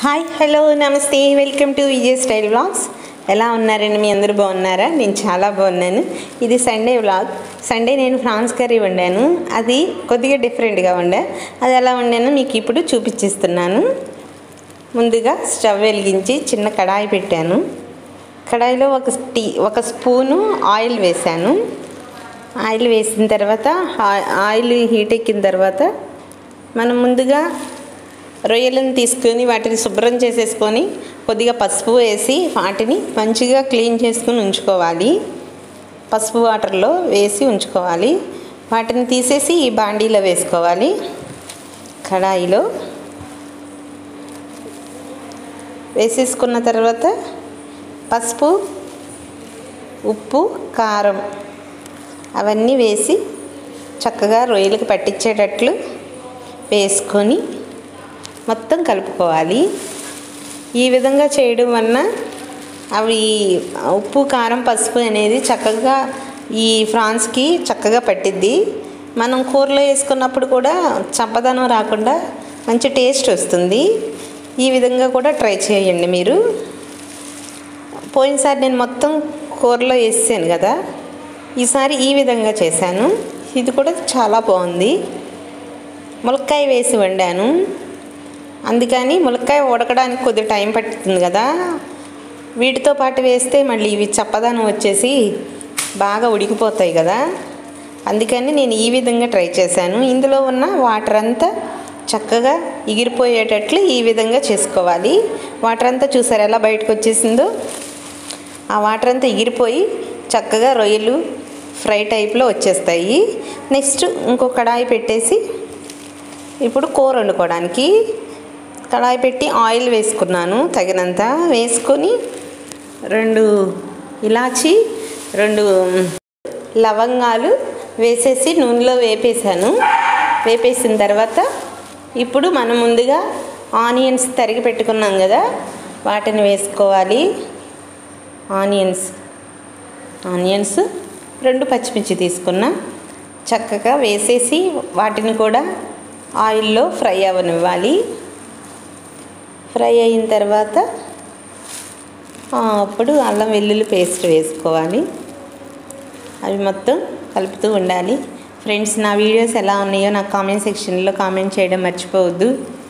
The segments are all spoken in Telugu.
హాయ్ హలో నమస్తే welcome to Vijay style vlogs ఎలా ఉన్నారండి మీ అందరూ బాగున్నారా నేను చాలా బాగున్నాను ఇది సండే వ్లాగ్ సండే నేను ఫ్రాన్స్ కర్రీ వండాను అది కొద్దిగా డిఫరెంట్గా వండా అది ఎలా వండానో మీకు ఇప్పుడు చూపించిస్తున్నాను ముందుగా స్టవ్ వెలిగించి చిన్న కడాయి పెట్టాను కడాయిలో ఒక టీ ఒక స్పూను ఆయిల్ వేశాను ఆయిల్ వేసిన తర్వాత ఆ- ఆయిల్ హీట్ ఎక్కిన తర్వాత మనం ముందుగా రొయ్యలను తీసుకొని వాటిని శుభ్రం చేసేసుకొని కొద్దిగా పసుపు వేసి వాటిని మంచిగా క్లీన్ చేసుకుని ఉంచుకోవాలి పసుపు వాటర్లో వేసి ఉంచుకోవాలి వాటిని తీసేసి ఈ బాండీలో వేసుకోవాలి కడాయిలో వేసేసుకున్న తర్వాత పసుపు ఉప్పు కారం అవన్నీ వేసి చక్కగా రొయ్యలకు పట్టించేటట్లు వేసుకొని మొత్తం కలుపుకోవాలి ఈ విధంగా చేయడం వలన అవి ఉప్పు కారం పసుపు అనేది చక్కగా ఈ ఫ్రాన్స్కి చక్కగా పట్టిద్ది మనం కూరలో వేసుకున్నప్పుడు కూడా చప్పదనం రాకుండా మంచి టేస్ట్ వస్తుంది ఈ విధంగా కూడా ట్రై చేయండి మీరు పోయినసారి నేను మొత్తం కూరలో వేసాను కదా ఈసారి ఈ విధంగా చేశాను ఇది కూడా చాలా బాగుంది ములక్కాయ వేసి వండాను అందుకని ములక్కాయ ఉడకడానికి కొద్ది టైం పడుతుంది కదా వీటితో పాటు వేస్తే మళ్ళీ ఇవి చప్పదనం వచ్చేసి బాగా ఉడికిపోతాయి కదా అందుకని నేను ఈ విధంగా ట్రై చేశాను ఇందులో ఉన్న వాటర్ అంతా చక్కగా ఎగిరిపోయేటట్లు ఈ విధంగా చేసుకోవాలి వాటర్ అంతా చూసారు ఎలా బయటకు వచ్చేసిందో ఆ వాటర్ అంతా ఎగిరిపోయి చక్కగా రొయ్యలు ఫ్రై టైప్లో వచ్చేస్తాయి నెక్స్ట్ ఇంకో కడాయి పెట్టేసి ఇప్పుడు కూర వండుకోవడానికి కడాయి పెట్టి ఆయిల్ వేసుకున్నాను తగినంత వేసుకొని రెండు ఇలాచి రెండు లవంగాలు వేసేసి నూనెలో వేపేసాను వేపేసిన తర్వాత ఇప్పుడు మనం ముందుగా ఆనియన్స్ తరిగి పెట్టుకున్నాం కదా వాటిని వేసుకోవాలి ఆనియన్స్ ఆనియన్స్ రెండు పచ్చిమిర్చి తీసుకున్నా చక్కగా వేసేసి వాటిని కూడా ఆయిల్లో ఫ్రై అవ్వనివ్వాలి ఫ్రై అయిన తర్వాత ఆ, అప్పుడు అల్లం వెల్లుల్లి పేస్ట్ వేసుకోవాలి అవి మొత్తం కలుపుతూ ఉండాలి ఫ్రెండ్స్ నా వీడియోస్ ఎలా ఉన్నాయో నాకు కామెంట్ సెక్షన్లో కామెంట్ చేయడం మర్చిపోవద్దు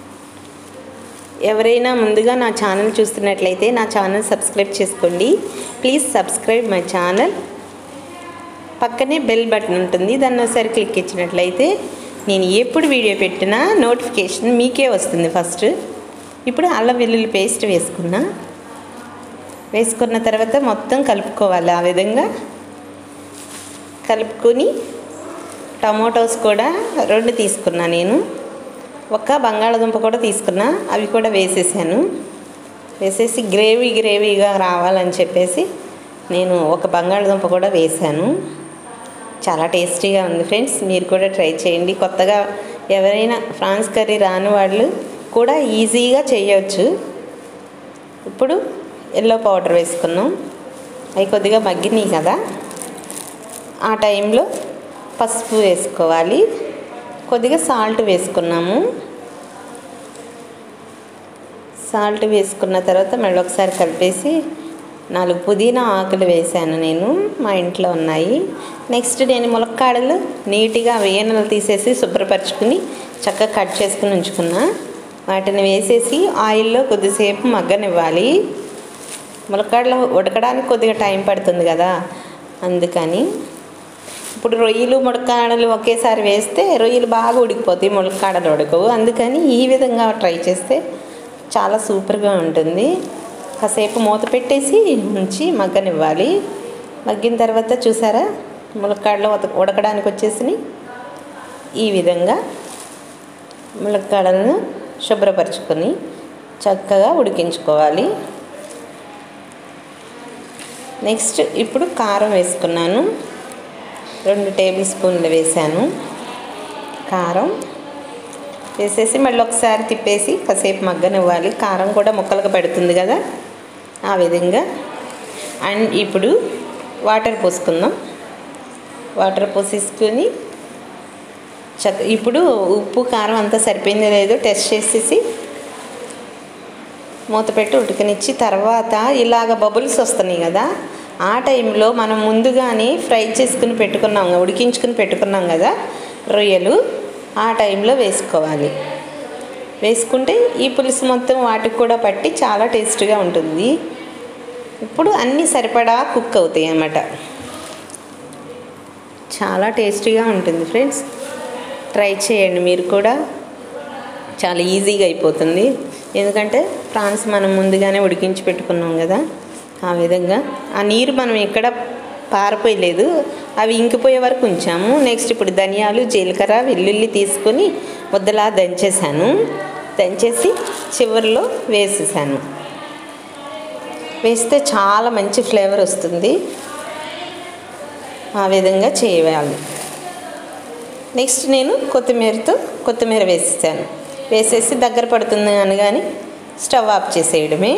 ఎవరైనా ముందుగా నా ఛానల్ చూస్తున్నట్లయితే నా ఛానల్ సబ్స్క్రైబ్ చేసుకోండి ప్లీజ్ సబ్స్క్రైబ్ మై ఛానల్ పక్కనే బెల్ బటన్ ఉంటుంది దాన్ని ఒకసారి క్లిక్ ఇచ్చినట్లయితే నేను ఎప్పుడు వీడియో పెట్టినా నోటిఫికేషన్ మీకే వస్తుంది ఫస్ట్ ఇప్పుడు అల్లం వెల్లుల్లి పేస్ట్ వేసుకున్నా వేసుకున్న తర్వాత మొత్తం కలుపుకోవాలి ఆ విధంగా కలుపుకొని టమోటోస్ కూడా రెండు తీసుకున్నా నేను ఒక బంగాళదుంప కూడా తీసుకున్నా అవి కూడా వేసేసాను వేసేసి గ్రేవీ గ్రేవీగా రావాలని చెప్పేసి నేను ఒక బంగాళదుంప కూడా వేసాను చాలా టేస్టీగా ఉంది ఫ్రెండ్స్ మీరు కూడా ట్రై చేయండి కొత్తగా ఎవరైనా ఫ్రాన్స్ కర్రీ రాని వాళ్ళు కూడా ఈజీగా చేయవచ్చు ఇప్పుడు ఎల్లో పౌడర్ వేసుకున్నాం అవి కొద్దిగా మగ్గినాయి కదా ఆ టైంలో పసుపు వేసుకోవాలి కొద్దిగా సాల్ట్ వేసుకున్నాము సాల్ట్ వేసుకున్న తర్వాత మళ్ళీ ఒకసారి కలిపేసి నాలుగు పుదీనా ఆకులు వేసాను నేను మా ఇంట్లో ఉన్నాయి నెక్స్ట్ నేను ములక్కాడలు నీట్గా వేయనలు తీసేసి శుభ్రపరచుకుని చక్కగా కట్ చేసుకుని ఉంచుకున్నా వాటిని వేసేసి ఆయిల్లో కొద్దిసేపు మగ్గనివ్వాలి ములక్కాడలు ఉడకడానికి కొద్దిగా టైం పడుతుంది కదా అందుకని ఇప్పుడు రొయ్యలు ములక్కాడలు ఒకేసారి వేస్తే రొయ్యలు బాగా ఉడికిపోతాయి ములక్కాడలు ఉడకవు అందుకని ఈ విధంగా ట్రై చేస్తే చాలా సూపర్గా ఉంటుంది కాసేపు మూత పెట్టేసి ఉంచి మగ్గనివ్వాలి మగ్గిన తర్వాత చూసారా ములక్కాడలు ఉత- ఉడకడానికి వచ్చేసి ఈ విధంగా ములక్కాడలను శుభ్రపరచుకొని చక్కగా ఉడికించుకోవాలి నెక్స్ట్ ఇప్పుడు కారం వేసుకున్నాను రెండు టేబుల్ స్పూన్లు వేసాను కారం వేసేసి మళ్ళీ ఒకసారి తిప్పేసి కాసేపు మగ్గనివ్వాలి కారం కూడా ముక్కలకు పెడుతుంది కదా ఆ విధంగా అండ్ ఇప్పుడు వాటర్ పోసుకుందాం వాటర్ పోసేసుకొని చక్క ఇప్పుడు ఉప్పు కారం అంతా సరిపోయిందో లేదో టెస్ట్ చేసేసి మూత పెట్టి ఉడకనిచ్చి తర్వాత ఇలాగ బబుల్స్ వస్తున్నాయి కదా ఆ టైంలో మనం ముందుగానే ఫ్రై చేసుకుని పెట్టుకున్నాం కదా, ఉడికించుకుని పెట్టుకున్నాం కదా రొయ్యలు ఆ టైంలో వేసుకోవాలి వేసుకుంటే ఈ పులుసు మొత్తం వాటికి కూడా పట్టి చాలా టేస్ట్గా ఉంటుంది ఇప్పుడు అన్నీ సరిపడా కుక్ అవుతాయి అన్నమాట చాలా టేస్టీగా ఉంటుంది ఫ్రెండ్స్ ట్రై చేయండి మీరు కూడా చాలా ఈజీగా అయిపోతుంది ఎందుకంటే ప్రాన్స్ మనం ముందుగానే ఉడికించి పెట్టుకున్నాం కదా ఆ విధంగా ఆ నీరు మనం ఎక్కడ పారిపోయలేదు అవి ఇంకిపోయే వరకు ఉంచాము నెక్స్ట్ ఇప్పుడు ధనియాలు జీలకర్ర వెల్లుల్లి తీసుకొని ముద్దలా దంచేసాను దంచేసి చివరిలో వేసేసాను వేస్తే చాలా మంచి ఫ్లేవర్ వస్తుంది ఆ విధంగా చేయాలి నెక్స్ట్ నేను కొత్తిమీరతో కొత్తిమీర వేసేసాను వేసేసి దగ్గర పడుతుంది అనగానే స్టవ్ ఆఫ్ చేసేయడమే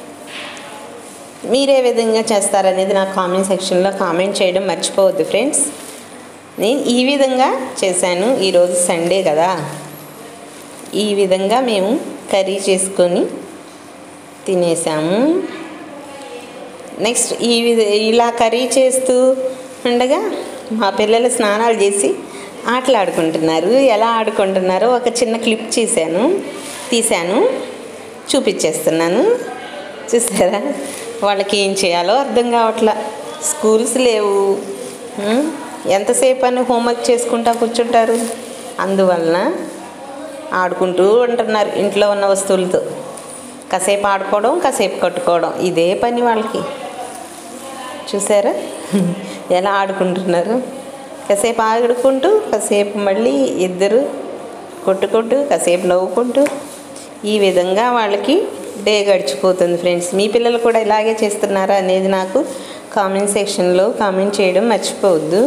మీరే విధంగా చేస్తారనేది నాకు కామెంట్ సెక్షన్లో కామెంట్ చేయడం మర్చిపోవద్దు ఫ్రెండ్స్ నేను ఈ విధంగా చేశాను ఈరోజు సండే కదా ఈ విధంగా మేము కర్రీ చేసుకొని తినేసాము నెక్స్ట్ ఈ విధ ఇలా కర్రీ చేస్తూ ఉండగా మా పిల్లలు స్నానాలు చేసి ఆటలాడుకుంటున్నారు ఎలా ఆడుకుంటున్నారో ఒక చిన్న క్లిప్ చేశాను తీశాను చూపించేస్తున్నాను చూసారా వాళ్ళకి ఏం చేయాలో అర్థం కావట్లా స్కూల్స్ లేవు ఉం? ఎంతసేపు అని హోంవర్క్ చేసుకుంటా కూర్చుంటారు అందువలన ఆడుకుంటూ ఉంటున్నారు ఇంట్లో ఉన్న వస్తువులతో కాసేపు ఆడుకోవడం కాసేపు కట్టుకోవడం ఇదే పని వాళ్ళకి చూసారా ఎలా ఆడుకుంటున్నారు కాసేపు ఆడుకుంటూ కాసేపు మళ్ళీ ఇద్దరు కొట్టుకుంటూ కాసేపు నవ్వుకుంటూ ఈ విధంగా వాళ్ళకి డే గడిచిపోతుంది ఫ్రెండ్స్ మీ పిల్లలు కూడా ఇలాగే చేస్తున్నారా అనేది నాకు కామెంట్ సెక్షన్లో కామెంట్ చేయడం మర్చిపోవద్దు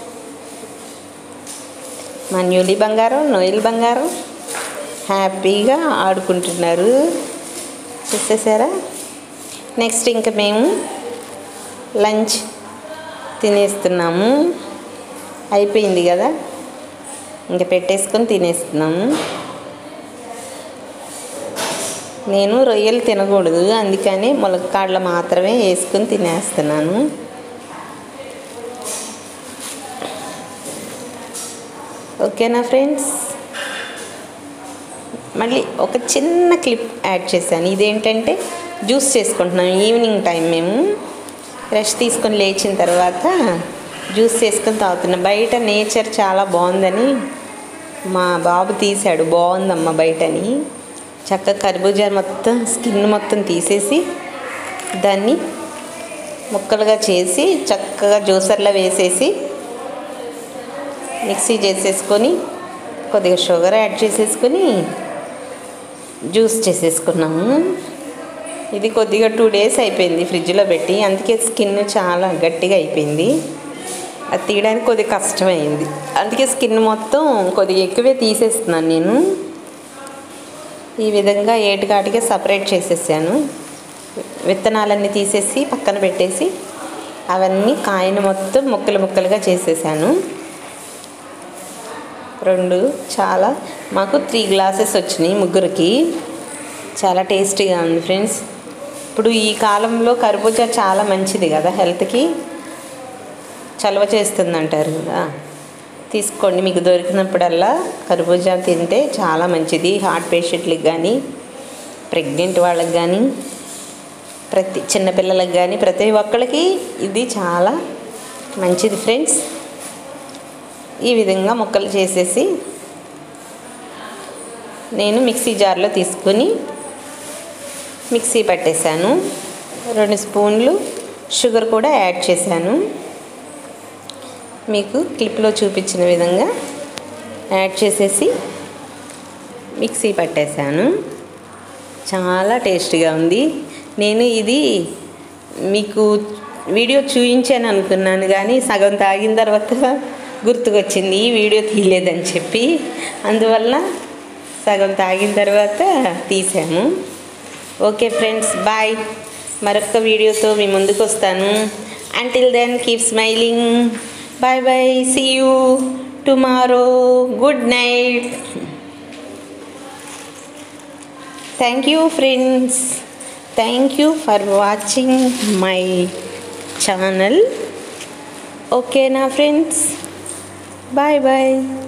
మా న్యూలీ బంగారం నోయిల్ బంగారం హ్యాపీగా ఆడుకుంటున్నారు చూసేసారా నెక్స్ట్ ఇంకా మేము లంచ్ తినేస్తున్నాము అయిపోయింది కదా ఇంకా పెట్టేసుకొని తినేస్తున్నాము నేను రొయ్యలు తినకూడదు అందుకని ములక్కాడలు మాత్రమే వేసుకొని తినేస్తున్నాను ఓకేనా ఫ్రెండ్స్ మళ్ళీ ఒక చిన్న క్లిప్ యాడ్ చేశాను ఇదేంటంటే జ్యూస్ చేసుకుంటున్నాం ఈవినింగ్ టైం మేము రెస్ట్ తీసుకొని లేచిన తర్వాత జ్యూస్ చేసుకొని తాగుతున్నాం బయట నేచర్ చాలా బాగుందని మా బాబు తీశాడు బాగుందమ్మా బయటని చక్కగా కర్బూజా మొత్తం స్కిన్ మొత్తం తీసేసి దాన్ని ముక్కలుగా చేసి చక్కగా జ్యూసర్లో వేసేసి మిక్సీ చేసేసుకొని కొద్దిగా షుగర్ యాడ్ చేసేసుకొని జ్యూస్ చేసేసుకున్నాము ఇది కొద్దిగా టూ డేస్ అయిపోయింది ఫ్రిడ్జ్లో పెట్టి అందుకే స్కిన్ చాలా గట్టిగా అయిపోయింది అది తీయడానికి కొద్దిగా కష్టమైంది అందుకే స్కిన్ మొత్తం కొద్దిగా ఎక్కువే తీసేస్తున్నాను నేను ఈ విధంగా ఏటికాటిగా సపరేట్ చేసేసాను విత్తనాలన్నీ తీసేసి పక్కన పెట్టేసి అవన్నీ కాయను మొత్తం ముక్కలు ముక్కలుగా చేసేసాను రెండు చాలా మాకు త్రీ గ్లాసెస్ వచ్చినాయి ముగ్గురికి చాలా టేస్టీగా ఉంది ఫ్రెండ్స్ ఇప్పుడు ఈ కాలంలో కర్బూజా చాలా మంచిది కదా హెల్త్కి చలవ చేస్తుంది అంటారు కదా తీసుకోండి మీకు దొరికినప్పుడల్లా కర్బూజా తింటే చాలా మంచిది హార్ట్ పేషెంట్లకు కానీ ప్రెగ్నెంట్ వాళ్ళకి కానీ ప్రతి చిన్నపిల్లలకు కానీ ప్రతి ఒక్కరికి ఇది చాలా మంచిది ఫ్రెండ్స్ ఈ విధంగా ముక్కలు చేసేసి నేను మిక్సీ జార్లో తీసుకొని మిక్సీ పట్టేశాను రెండు స్పూన్లు షుగర్ కూడా యాడ్ చేశాను మీకు క్లిప్లో చూపించిన విధంగా యాడ్ చేసేసి మిక్సీ పట్టేశాను చాలా టేస్ట్గా ఉంది నేను ఇది మీకు వీడియో చూపించాను అనుకున్నాను కానీ సగం తాగిన తర్వాత గుర్తుకొచ్చింది ఈ వీడియో తీయలేదని చెప్పి అందువల్ల సగం తాగిన తర్వాత తీసాము ఓకే ఫ్రెండ్స్ బాయ్ మరొక వీడియోతో మీ ముందుకు వస్తాను until then keep smiling bye bye see you tomorrow good night thank you friends thank you for watching my channel ఓకేనా ఫ్రెండ్స్ బాయ్ బాయ్